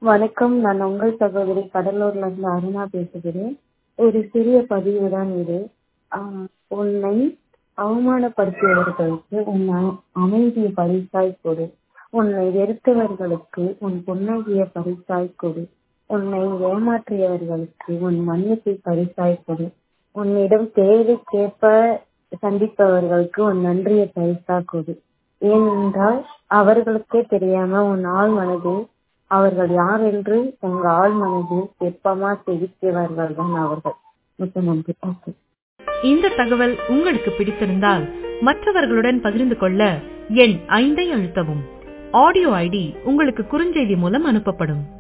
வணக்கம் நான் உங்கள் சகோதரி கடலூர்ல இருந்து அருணா பேசுகிறேன் ஒரு சிறிய பதிவு தான் இது ஆஹ் உன்னை அவமானப்படுத்தியவர்களுக்கு உன் அ- அமைதியை பரிசாய் கொடு உன்னை வெறுத்தவர்களுக்கு உன் புன்னகைய பரிசாய் கொடு உன்னை ஏமாற்றியவர்களுக்கு உன் மன்னிப்பை பரிசாய் கொடு உன்னிடம் தேவைக்கேற்ப சந்திப்பவர்களுக்கு உன் நன்றியை பரிசா கொடு ஏனென்றால் அவர்களுக்கே தெரியாம உன் ஆள் மனது அவர்கள் யார் என்று உங்க ஆள் மனது வெப்பமா செதுக்கியவர்கள் தான் அவர்கள் மிக்க நன்றி ஓகே இந்த தகவல் உங்களுக்கு பிடித்திருந்தால் மற்றவர்களுடன் பகிர்ந்து கொள்ள எண் ஐந்தை அழுத்தவும் ஆடியோ ஐடி உங்களுக்கு குறுஞ்செய்தி மூலம் அனுப்பப்படும்